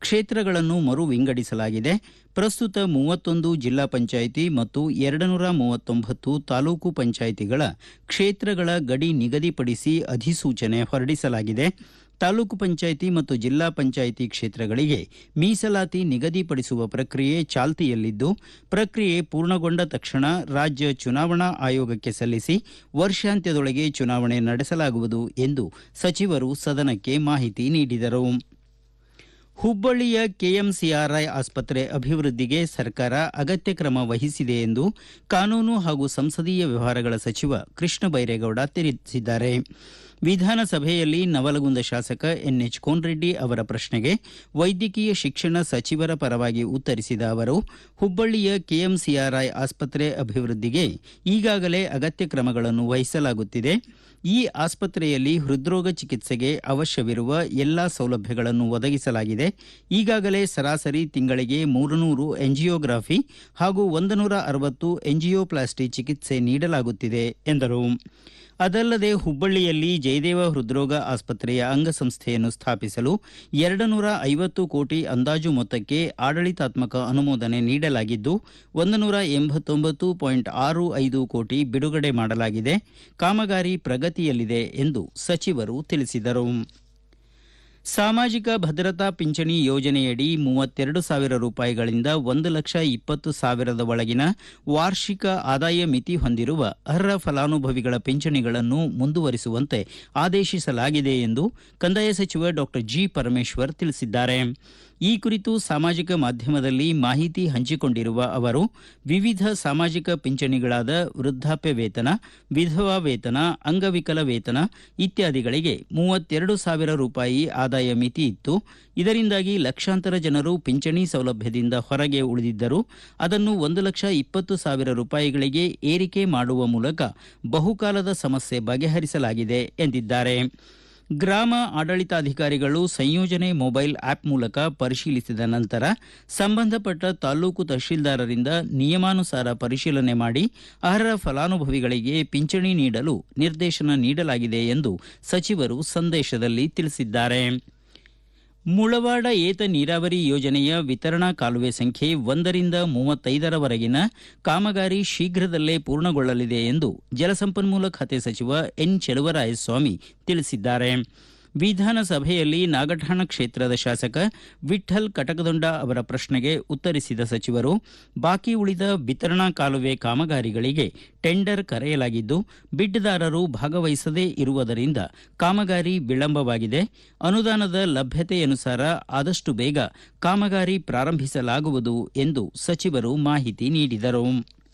ಕ್ಷೇತ್ರಗಳನ್ನು ಮರು ವಿಂಗಡಿಸಲಾಗಿದೆ ಪ್ರಸ್ತುತ ಮೂವತ್ತೊಂದು ಜಿಲ್ಲಾ ಪಂಚಾಯಿತಿ ಮತ್ತು ಎರಡುನೂರ ಮೂವತ್ತೊಂಬತ್ತು ತಾಲೂಕು ಪಂಚಾಯಿತಿಗಳ ಕ್ಷೇತ್ರಗಳ ಗಡಿ ನಿಗದಿಪಡಿಸಿ ಅಧಿಸೂಚನೆ ಹೊರಡಿಸಲಾಗಿದೆ ತಾಲೂಕು ಪಂಚಾಯಿತಿ ಮತ್ತು ಜಿಲ್ಲಾ ಪಂಚಾಯಿತಿ ಕ್ಷೇತ್ರಗಳಿಗೆ ಮೀಸಲಾತಿ ನಿಗದಿಪಡಿಸುವ ಪ್ರಕ್ರಿಯೆ ಚಾಲ್ತಿಯಲ್ಲಿದ್ದು ಪ್ರಕ್ರಿಯೆ ಪೂರ್ಣಗೊಂಡ ತಕ್ಷಣ ರಾಜ್ಯ ಚುನಾವಣಾ ಆಯೋಗಕ್ಕೆ ಸಲ್ಲಿಸಿ ವರ್ಷಾಂತ್ಯದೊಳಗೆ ಚುನಾವಣೆ ನಡೆಸಲಾಗುವುದು ಎಂದು ಸಚಿವರು ಸದನಕ್ಕೆ ಮಾಹಿತಿ ನೀಡಿದರು ಹುಬ್ಬಳ್ಳಿಯ ಕೆಎಂಸಿಆರ್ಐ ಆಸ್ಪತ್ರೆ ಅಭಿವೃದ್ಧಿಗೆ ಸರ್ಕಾರ ಅಗತ್ಯ ಕ್ರಮ ವಹಿಸಿದೆ ಎಂದು ಕಾನೂನು ಹಾಗೂ ಸಂಸದೀಯ ವ್ಯವಹಾರಗಳ ಸಚಿವ ಕೃಷ್ಣ ಬೈರೇಗೌಡ ತಿಳಿಸಿದ್ದಾರೆ ವಿಧಾನಸಭೆಯಲ್ಲಿ ನವಲಗುಂದ ಶಾಸಕ ಎನ್ಎಚ್ ಕೋನರೆಡ್ಡಿ ಅವರ ಪ್ರಶ್ನೆಗೆ ವೈದ್ಯಕೀಯ ಶಿಕ್ಷಣ ಸಚಿವರ ಪರವಾಗಿ ಉತ್ತರಿಸಿದ ಅವರು ಹುಬ್ಬಳ್ಳಿಯ ಕೆಎಂಸಿಆರ್ಐ ಆಸ್ಪತ್ರೆ ಅಭಿವೃದ್ಧಿಗೆ ಈಗಾಗಲೇ ಅಗತ್ಯ ಕ್ರಮಗಳನ್ನು ವಹಿಸಲಾಗುತ್ತಿದೆ ಈ ಆಸ್ಪತ್ರೆಯಲ್ಲಿ ಹೃದ್ರೋಗ ಚಿಕಿತ್ಸೆಗೆ ಅವಶ್ಯವಿರುವ ಎಲ್ಲಾ ಸೌಲಭ್ಯಗಳನ್ನು ಒದಗಿಸಲಾಗಿದೆ ಈಗಾಗಲೇ ಸರಾಸರಿ ತಿಂಗಳಿಗೆ ಮೂರುನೂರು ಎಂಜಿಯೋಗ್ರಾಫಿ ಹಾಗೂ ಒಂದು ನೂರ ಅರವತ್ತು ಎಂಜಿಯೋಪ್ಲಾಸ್ಟಿ ಚಿಕಿತ್ಸೆ ನೀಡಲಾಗುತ್ತಿದೆ ಎಂದರು ಅದಲ್ಲದೆ ಹುಬ್ಬಳ್ಳಿಯಲ್ಲಿ ಜಯದೇವ ಹೃದ್ರೋಗ ಆಸ್ಪತ್ರೆಯ ಅಂಗಸಂಸ್ಥೆಯನ್ನು ಸ್ಥಾಪಿಸಲು ಎರಡು ನೂರ ಐವತ್ತು ಕೋಟಿ ಅಂದಾಜು ಮೊತ್ತಕ್ಕೆ ಆಡಳಿತಾತ್ಮಕ ಅನುಮೋದನೆ ನೀಡಲಾಗಿದ್ದು ಒಂದು ನೂರ ಎಂಬತ್ತೊಂಬತ್ತು ಪಾಯಿಂಟ್ ಆರು ಐದು ಕೋಟಿ ಬಿಡುಗಡೆ ಮಾಡಲಾಗಿದೆ ಕಾಮಗಾರಿ ಪ್ರಗತಿಯಲ್ಲಿದೆ ಎಂದು ಸಚಿವರು ತಿಳಿಸಿದರು ಸಾಮಾಜಿಕ ಭದ್ರತಾ ಪಿಂಚಣಿ ಯೋಜನೆಯಡಿ ಮೂವತ್ತೆರಡು ಸಾವಿರ ರೂಪಾಯಿಗಳಿಂದ ಒಂದು ಲಕ್ಷ ಇಪ್ಪತ್ತು ಸಾವಿರದ ಒಳಗಿನ ವಾರ್ಷಿಕ ಆದಾಯ ಮಿತಿ ಹೊಂದಿರುವ ಅರ್ಹ ಫಲಾನುಭವಿಗಳ ಪಿಂಚಣಿಗಳನ್ನು ಮುಂದುವರಿಸುವಂತೆ ಆದೇಶಿಸಲಾಗಿದೆ ಎಂದು ಕಂದಾಯ ಸಚಿವ ಡಾಕ್ಟರ್ ಜಿ ಪರಮೇಶ್ವರ್ ತಿಳಿಸಿದ್ದಾರೆ ಈ ಕುರಿತು ಸಾಮಾಜಿಕ ಮಾಧ್ಯಮದಲ್ಲಿ ಮಾಹಿತಿ ಹಂಚಿಕೊಂಡಿರುವ ಅವರು ವಿವಿಧ ಸಾಮಾಜಿಕ ಪಿಂಚಣಿಗಳಾದ ವೃದ್ಧಾಪ್ಯ ವೇತನ ವಿಧವಾ ವೇತನ ಅಂಗವಿಕಲ ವೇತನ ಇತ್ಯಾದಿಗಳಿಗೆ ಮೂವತ್ತೆರಡು ಸಾವಿರ ರೂಪಾಯಿ ಆದಾಯ ಮಿತಿ ಇತ್ತು ಇದರಿಂದಾಗಿ ಲಕ್ಷಾಂತರ ಜನರು ಪಿಂಚಣಿ ಸೌಲಭ್ಯದಿಂದ ಹೊರಗೆ ಉಳಿದಿದ್ದರು ಅದನ್ನು ಒಂದು ಲಕ್ಷ ಇಪ್ಪತ್ತು ಸಾವಿರ ರೂಪಾಯಿಗಳಿಗೆ ಏರಿಕೆ ಮಾಡುವ ಮೂಲಕ ಬಹುಕಾಲದ ಸಮಸ್ಯೆ ಬಗೆಹರಿಸಲಾಗಿದೆ ಎಂದಿದ್ದಾರೆ ಗ್ರಾಮ ಆಡಳಿತಾಧಿಕಾರಿಗಳು ಸಂಯೋಜನೆ ಮೊಬೈಲ್ ಆಪ್ ಮೂಲಕ ಪರಿಶೀಲಿಸಿದ ನಂತರ ಸಂಬಂಧಪಟ್ಟ ತಾಲೂಕು ತಹಶೀಲ್ದಾರರಿಂದ ನಿಯಮಾನುಸಾರ ಪರಿಶೀಲನೆ ಮಾಡಿ ಅರ್ಹ ಫಲಾನುಭವಿಗಳಿಗೆ ಪಿಂಚಣಿ ನೀಡಲು ನಿರ್ದೇಶನ ನೀಡಲಾಗಿದೆ ಎಂದು ಸಚಿವರು ಸಂದೇಶದಲ್ಲಿ ತಿಳಿಸಿದ್ದಾರೆ ಮುಳವಾಡ ಏತ ನೀರಾವರಿ ಯೋಜನೆಯ ವಿತರಣಾ ಕಾಲುವೆ ಸಂಖ್ಯೆ ಒಂದರಿಂದ ಮೂವತ್ತೈದರವರೆಗಿನ ಕಾಮಗಾರಿ ಶೀಘ್ರದಲ್ಲೇ ಪೂರ್ಣಗೊಳ್ಳಲಿದೆ ಎಂದು ಜಲಸಂಪನ್ಮೂಲ ಖಾತೆ ಸಚಿವ ಎನ್ ಚೆಲುವರಾಯಸ್ವಾಮಿ ತಿಳಿಸಿದ್ದಾರೆ ವಿಧಾನಸಭೆಯಲ್ಲಿ ನಾಗಠಾಣ ಕ್ಷೇತ್ರದ ಶಾಸಕ ವಿಠಲ್ ಕಟಕದೊಂಡ ಅವರ ಪ್ರಶ್ನೆಗೆ ಉತ್ತರಿಸಿದ ಸಚಿವರು ಬಾಕಿ ಉಳಿದ ವಿತರಣಾ ಕಾಲುವೆ ಕಾಮಗಾರಿಗಳಿಗೆ ಟೆಂಡರ್ ಕರೆಯಲಾಗಿದ್ದು ಬಿಡ್ದಾರರು ಭಾಗವಹಿಸದೇ ಇರುವುದರಿಂದ ಕಾಮಗಾರಿ ವಿಳಂಬವಾಗಿದೆ ಅನುದಾನದ ಲಭ್ಯತೆಯನುಸಾರ ಆದಷ್ಟು ಬೇಗ ಕಾಮಗಾರಿ ಪ್ರಾರಂಭಿಸಲಾಗುವುದು ಎಂದು ಸಚಿವರು ಮಾಹಿತಿ ನೀಡಿದರು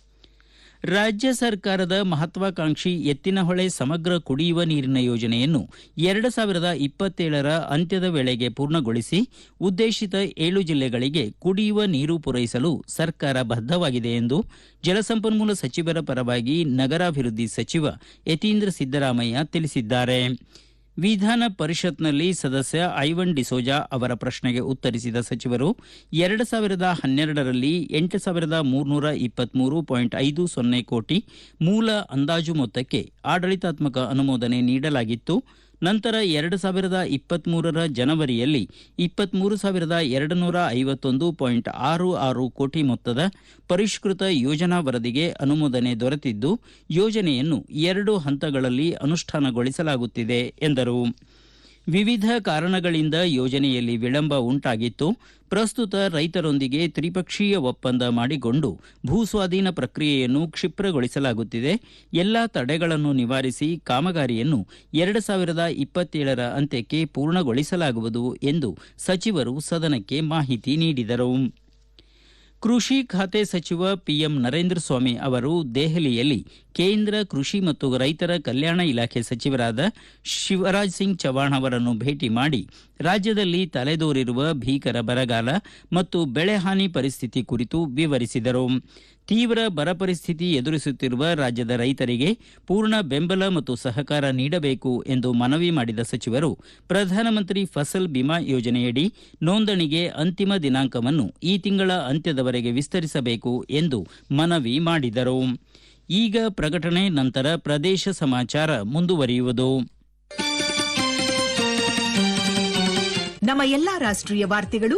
ರಾಜ್ಯ ಸರ್ಕಾರದ ಮಹತ್ವಾಕಾಂಕ್ಷಿ ಎತ್ತಿನಹೊಳೆ ಸಮಗ್ರ ಕುಡಿಯುವ ನೀರಿನ ಯೋಜನೆಯನ್ನು ಎರಡು ಸಾವಿರದ ಇಪ್ಪತ್ತೇಳರ ಅಂತ್ಯದ ವೇಳೆಗೆ ಪೂರ್ಣಗೊಳಿಸಿ ಉದ್ದೇಶಿತ ಏಳು ಜಿಲ್ಲೆಗಳಿಗೆ ಕುಡಿಯುವ ನೀರು ಪೂರೈಸಲು ಸರ್ಕಾರ ಬದ್ಧವಾಗಿದೆ ಎಂದು ಜಲಸಂಪನ್ಮೂಲ ಸಚಿವರ ಪರವಾಗಿ ನಗರಾಭಿವೃದ್ಧಿ ಸಚಿವ ಯತೀಂದ್ರ ಸಿದ್ದರಾಮಯ್ಯ ತಿಳಿಸಿದ್ದಾರೆ ವಿಧಾನ ಪರಿಷತ್ನಲ್ಲಿ ಸದಸ್ಯ ಐವನ್ ಡಿಸೋಜಾ ಅವರ ಪ್ರಶ್ನೆಗೆ ಉತ್ತರಿಸಿದ ಸಚಿವರು ಎರಡು ಸಾವಿರದ ಹನ್ನೆರಡರಲ್ಲಿ ಎಂಟು ಸಾವಿರದ ಮೂರ್ನೂರ ಇಪ್ಪತ್ಮೂರು ಪಾಯಿಂಟ್ ಐದು ಸೊನ್ನೆ ಕೋಟಿ ಮೂಲ ಅಂದಾಜು ಮೊತ್ತಕ್ಕೆ ಆಡಳಿತಾತ್ಮಕ ಅನುಮೋದನೆ ನೀಡಲಾಗಿತ್ತು ನಂತರ ಎರಡು ಸಾವಿರದ ಇಪ್ಪತ್ಮೂರರ ಜನವರಿಯಲ್ಲಿ ಇಪ್ಪತ್ಮೂರು ಸಾವಿರದ ಎರಡು ನೂರ ಐವತ್ತೊಂದು ಪಾಯಿಂಟ್ ಆರು ಆರು ಕೋಟಿ ಮೊತ್ತದ ಪರಿಷ್ಕೃತ ಯೋಜನಾ ವರದಿಗೆ ಅನುಮೋದನೆ ದೊರೆತಿದ್ದು ಯೋಜನೆಯನ್ನು ಎರಡು ಹಂತಗಳಲ್ಲಿ ಅನುಷ್ಠಾನಗೊಳಿಸಲಾಗುತ್ತಿದೆ ಎಂದರು ವಿವಿಧ ಕಾರಣಗಳಿಂದ ಯೋಜನೆಯಲ್ಲಿ ವಿಳಂಬ ಉಂಟಾಗಿತ್ತು ಪ್ರಸ್ತುತ ರೈತರೊಂದಿಗೆ ತ್ರಿಪಕ್ಷೀಯ ಒಪ್ಪಂದ ಮಾಡಿಕೊಂಡು ಭೂಸ್ವಾಧೀನ ಪ್ರಕ್ರಿಯೆಯನ್ನು ಕ್ಷಿಪ್ರಗೊಳಿಸಲಾಗುತ್ತಿದೆ ಎಲ್ಲಾ ತಡೆಗಳನ್ನು ನಿವಾರಿಸಿ ಕಾಮಗಾರಿಯನ್ನು ಎರಡು ಸಾವಿರದ ಇಪ್ಪತ್ತೇಳರ ಅಂತ್ಯಕ್ಕೆ ಪೂರ್ಣಗೊಳಿಸಲಾಗುವುದು ಎಂದು ಸಚಿವರು ಸದನಕ್ಕೆ ಮಾಹಿತಿ ನೀಡಿದರು ಕೃಷಿ ಖಾತೆ ಸಚಿವ ಪಿಎಂ ನರೇಂದ್ರ ಸ್ವಾಮಿ ಅವರು ದೆಹಲಿಯಲ್ಲಿ ಕೇಂದ್ರ ಕೃಷಿ ಮತ್ತು ರೈತರ ಕಲ್ಯಾಣ ಇಲಾಖೆ ಸಚಿವರಾದ ಶಿವರಾಜ್ ಸಿಂಗ್ ಚೌಹಾಣ್ ಅವರನ್ನು ಭೇಟಿ ಮಾಡಿ ರಾಜ್ಯದಲ್ಲಿ ತಲೆದೋರಿರುವ ಭೀಕರ ಬರಗಾಲ ಮತ್ತು ಬೆಳೆ ಹಾನಿ ಪರಿಸ್ಥಿತಿ ಕುರಿತು ವಿವರಿಸಿದರು ತೀವ್ರ ಬರ ಪರಿಸ್ಥಿತಿ ಎದುರಿಸುತ್ತಿರುವ ರಾಜ್ಯದ ರೈತರಿಗೆ ಪೂರ್ಣ ಬೆಂಬಲ ಮತ್ತು ಸಹಕಾರ ನೀಡಬೇಕು ಎಂದು ಮನವಿ ಮಾಡಿದ ಸಚಿವರು ಪ್ರಧಾನಮಂತ್ರಿ ಫಸಲ್ ಬಿಮಾ ಯೋಜನೆಯಡಿ ನೋಂದಣಿಗೆ ಅಂತಿಮ ದಿನಾಂಕವನ್ನು ಈ ತಿಂಗಳ ಅಂತ್ಯದವರೆಗೆ ವಿಸ್ತರಿಸಬೇಕು ಎಂದು ಮನವಿ ಮಾಡಿದರು ಈಗ ಪ್ರಕಟಣೆ ನಂತರ ಪ್ರದೇಶ ಸಮಾಚಾರ ಮುಂದುವರಿಯುವುದು ನಮ್ಮ ಎಲ್ಲಾ ರಾಷ್ಟ್ರೀಯ ವಾರ್ತೆಗಳು